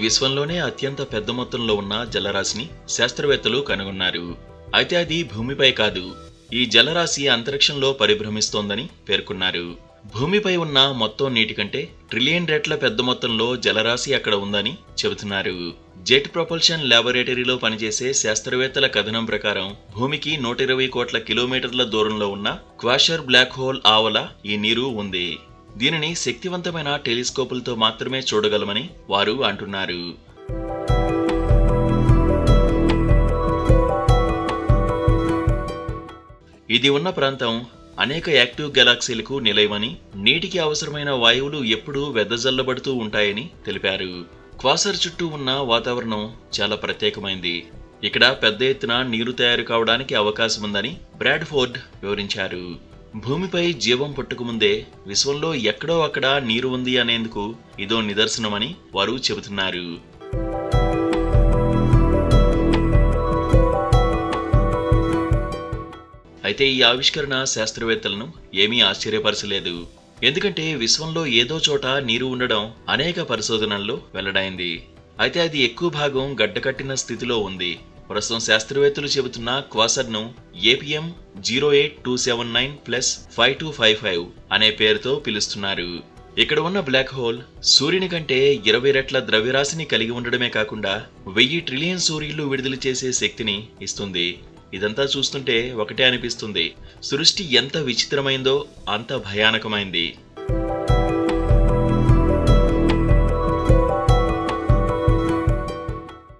విశ్వంలోనే అత్యంత పెద్ద మొత్తంలో ఉన్న జలరాశిని శాస్త్రవేత్తలు కనుగొన్నారు అయితే అది భూమిపై కాదు ఈ జలరాశి అంతరిక్షంలో పరిభ్రమిస్తోందని పేర్కొన్నారు భూమిపై ఉన్న మొత్తం నీటి కంటే ట్రిలియన్ రెట్ల పెద్ద మొత్తంలో జలరాశి అక్కడ ఉందని చెబుతున్నారు జెట్ ప్రొపల్షన్ ల్యాబొరేటరీలో పనిచేసే శాస్త్రవేత్తల కథనం ప్రకారం భూమికి నూట ఇరవై కోట్ల కిలోమీటర్ల దూరంలో ఉన్న క్వాషర్ బ్లాక్ హోల్ ఆవల ఈ నీరు ఉంది దీనిని శక్తివంతమైన టెలిస్కోపులతో మాత్రమే చూడగలమని వారు అంటున్నారు ఇది ఉన్న ప్రాంతం అనేక యాక్టివ్ గెలాక్సీలకు నిలయమని నీటికి అవసరమైన వాయువులు ఎప్పుడూ వెదజల్లబడుతూ ఉంటాయని తెలిపారు క్వాసర్ చుట్టూ ఉన్న వాతావరణం చాలా ప్రత్యేకమైంది ఇక్కడ పెద్ద ఎత్తున నీరు తయారు కావడానికి అవకాశం ఉందని బ్రాడ్ఫోర్డ్ వివరించారు భూమిపై జీవం పుట్టకముందే విశ్వంలో ఎక్కడో అక్కడ నీరు ఉంది అనేందుకు ఇదో నిదర్శనమని వారు చెబుతున్నారు అయితే ఈ ఆవిష్కరణ శాస్త్రవేత్తలను ఏమీ ఆశ్చర్యపరచలేదు ఎందుకంటే విశ్వంలో ఏదో చోట నీరు ఉండడం అనేక పరిశోధనల్లో వెల్లడైంది అయితే అది ఎక్కువ భాగం గడ్డకట్టిన స్థితిలో ఉంది ప్రస్తుతం శాస్త్రవేత్తలు చెబుతున్న క్వాసర్ను APM zero eight two seven nine plus five two five five అనే పేరుతో పిలుస్తున్నారు ఇక్కడ ఉన్న బ్లాక్ హోల్ సూర్యుని కంటే ఇరవై రెట్ల ద్రవ్యరాశిని కలిగి ఉండడమే కాకుండా వెయ్యి ట్రిలియన్ సూర్యులు విడుదల చేసే శక్తిని ఇస్తుంది ఇదంతా చూస్తుంటే ఒకటే అనిపిస్తుంది సృష్టి ఎంత విచిత్రమైందో అంత భయానకమైంది